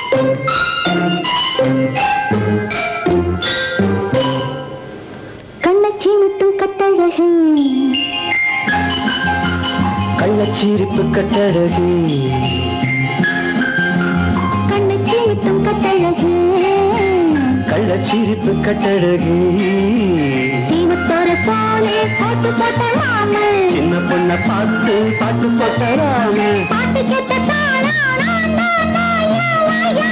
கண்ணச்சி மட்டும் கட்டழகு கள்ளச்சீரிப்பு கட்டழகு கண்ணச்சி மட்டும் கட்டழகு கள்ளச்சீரிப்பு கட்டழகு சீமத்தோர போலே போட்டு போட்டலாம சின்ன பொண்ண பார்த்து பாட்டு போட்டறாம பாட்டு கேட்ட தானா நான் நான் வாயா வாயா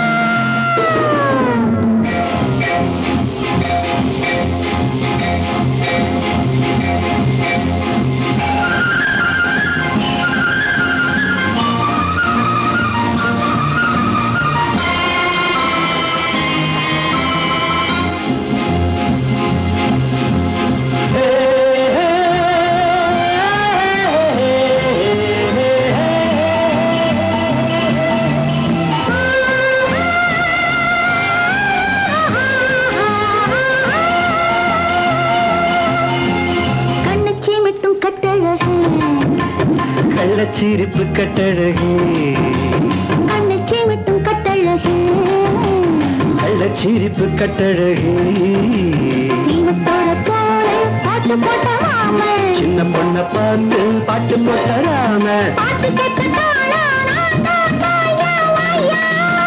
கண்ணச்சி மட்டும் கட்டழகு கள்ளச்சீரிப்பு கட்டழகு கண்ணச்சி மட்டும் கட்டழகு கள்ளச்சீரிப்பு கட்டழகு சீமத்தோர போலே போட்டு போட்டலாம சின்ன பொண்ண பார்த்து பாட்டு போட்டறாம பாட்டு கேட்ட தானா நான் நான் வாயா வாயா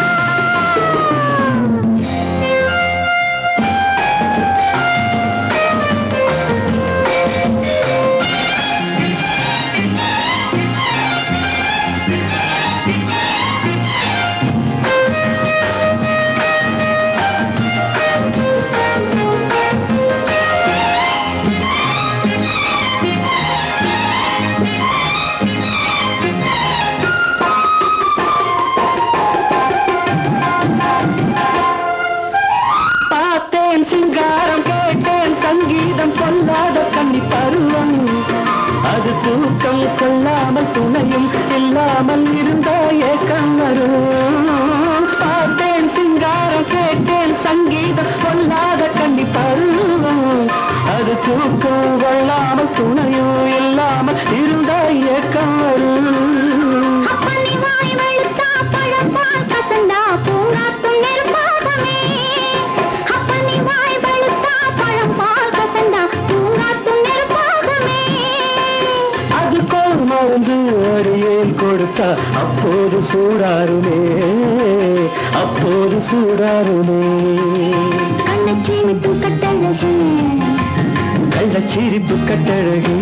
பார்த்தேன் சிங்காரம் கேட்டேன் சங்கீதம் பொல்லாத கண்ணி பருவம் அது தூக்கம் கொள்ளாமல் துணையும் இல்லாமல் இருந்த ஏக்கம் வரும் பார்த்தேன் சிங்காரம் கேட்டேன் சங்கீதம் பொல்லாத கண்ணி பருவம் அது தூக்கம் கொள்ளாமல் துணையும் இல்லாமல் இருந்த ஏக்கம் வரும் அப்பனி வாய் வெளுத்தா பழப்பால் கசந்தா பூங்காத்தும் நெருப்பாகமே அப்பனி வாய் வெளுத்தா பழப்பால் கசந்தா பூங்காத்தும் நெருப்பாகமே அதுக்கோர் மருந்து அடியேன் கொடுத்தா அப்போது சூடாருமே அப்போது சூடாருமே கண்ணச்சி மட்டும் கட்டழகு கள்ளச்சிரிப்பு கட்டழகு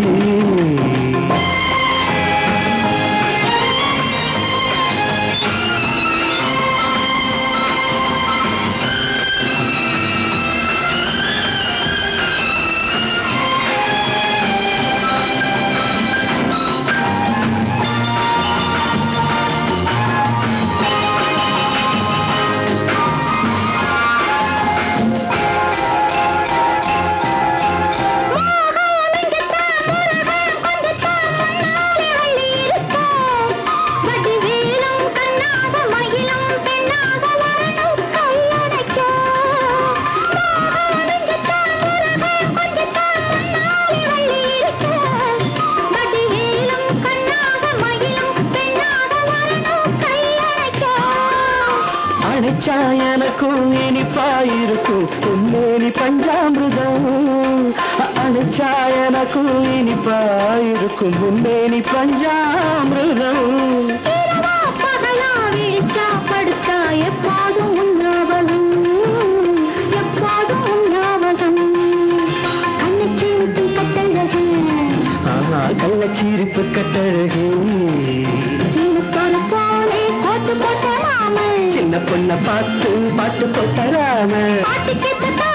வடிவேலும் கண்ணாக மயிலும் பெண்ணாக வரணும் கையடைக்க வடிவேலும் கண்ணாக மயிலும் பெண்ணாக வரணும் கையடைக்க அணைச்சா எனக்கும் இனிப்பாயிருக்கும் உன்னேனி பஞ்சாமிருதம் அணைச்சா எனக்கும் இனிப்பாயிருக்கும் உன்னேனி பஞ்சாமிருதம் இரவா பகலா விழிச்சா படுத்தா எப்போதும் உன் ஞாபகம் எப்போதும் உன் ஞாபகம் கண்ணச்சி விட்டு கட்டழகு ஆனா கள்ளச்சிரிப்பு கட்டழகு சீனத்தோட போலே போட்டு போட்டலாம சின்ன பொண்ண பார்த்து பாட்டு போட்டறாம பாட்டு கேட்ட